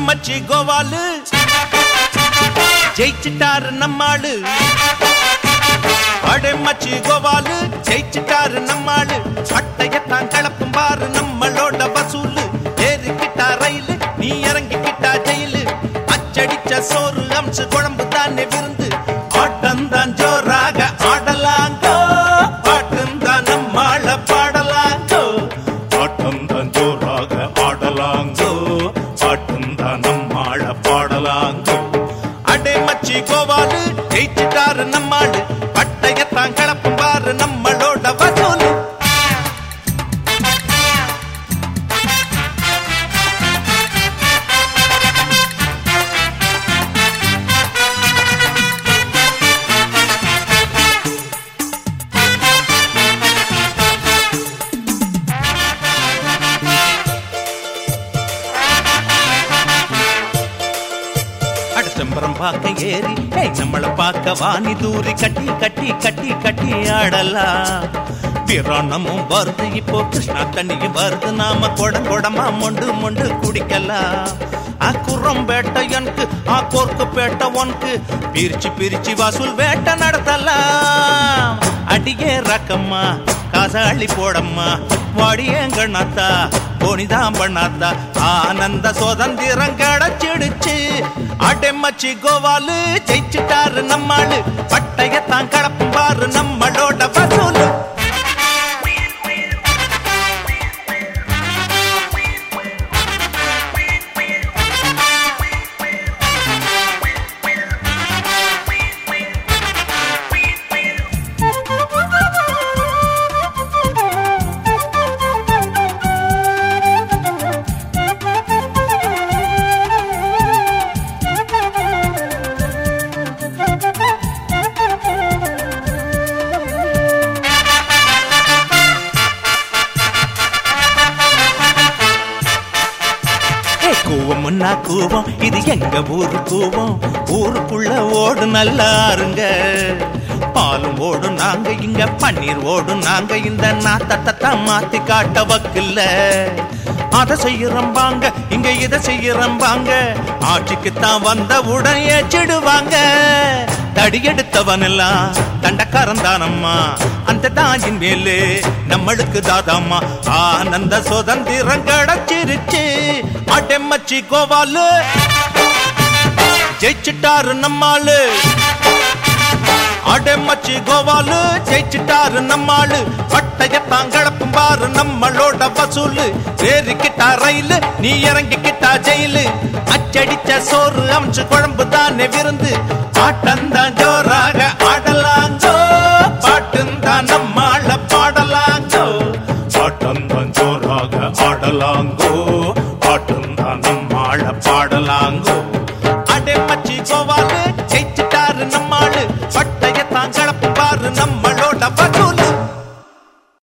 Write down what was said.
மச்சி கோவாலு ஜெயிச்சிட்டாரு நம்மாளு அடே மச்சி கோவாலு ஜெயிச்சிட்டாரு நம்மாளு அட்டையத்தான் கிளப்பும் பாரு நம்மளோட வசூலு ஏறிக்கிட்டா ரயிலு நீ இறங்கிக்கிட்டா ஜெயிலு அச்சடிச்ச சோறு அம்சு குழம்பு தானே விருந்து ஆட்டம்தான் ஜோராக ஆடலாங்கோ பாட்டுந்தான் நம்மாள பாடலாங்கோ ஆட்டம்தான் ஜோராக ஆடலாங்கோ ஆட்டம்தான் நம்மாழ பாடலாங்கோ அடே மச்சி கோவாலு ஜெயிச்சிட்டாரு நம்மாளு பட்டயத்தான் கிளப்பும் பாரு நம்மளோட வசூலு அடுத்தம்பரம் பார்க்க ஏறி ஏய் நம்மள பார்க்க வாணி தூரி கட்டி கட்டி கட்டி கட்டி ஆடலாம் பிராணமும் வருது இப்போ கிருஷ்ணா தண்ணியும் வருது நாம குடம் குடமா மொண்டு மொண்டு குடிக்கலாம் ஆ குரம் வேட்டை எனக்கு ஆ கோர்க்கு பேட்டை உனக்கு பிரிச்சு பிரிச்சு வசூல் வேட்டை நடத்தலாம் அடியே ரக்கம்மா காசாளி போடம்மா வாடியங்கண்ணாத்தா போனிதான் பண்ணாத்தா ஆனந்த சுதந்திரம் கிடைச்சிடுச்சு அடைமச்சி கோவாலு ஜெயிச்சிட்டாரு நம்மாளு பட்டயத்தான் கலப்பும் பாரு நம்மளோட வசூலு ஏய், கூவம்னா கூவம் இது எங்க ஊரு கூவம் ஊருக்குள்ள ஓடு நல்லா அருங்க பாலும் ஓடும் நாங்க இங்க பன்னீர் ஓடும் நாங்க இந்த நாத்தத்தை மாத்தி காட்ட வக்கில்ல அதை செய்யறம்பாங்க இங்க இதை செய்யறம்பாங்க ஆட்சிக்குத்தான் வந்த உடன் ஏச்சிடுவாங்க தடியெடுத்தவனெல்லாம் தண்டக்காரன் தானம்மா அந்த தாயின் மேலே நம்மளுக்கு தாதாம்மா ஆனந்த சுதந்திரம் கிடைச்சிருச்சு அடெம்மச்சி கோவாலு ஜெயிச்சிட்டாரு நம்மாளு அடெம்மச்சி கோவாலு ஜெயிச்சிட்டாரு நம்மாளு பட்டயத்தான் கிளப்பும் பாரு நம்மளோட வசூலு ஏறிக்கிட்டா ரயிலு நீ இறங்கிக்கிட்டா ஜெயிலு அச்சடிச்ச சோறு அம்சு குழம்பு தானே விருந்து ஆட்டந்தான் ஜோராக ஆடலாங்கோ பாட்டுந்தான் நம்மாள பாடலாங்கோ ஆட்டம்தான் ஜோராக ஆடலாங்கோ ஆட்டம்தான் நம்மாழ பாடலாங்கோ அடே மச்சி கோவாலு ஜெயிச்சிட்டாரு நம்மாளு பட்டயத்தான் கிளப்பு பாரு நம்ம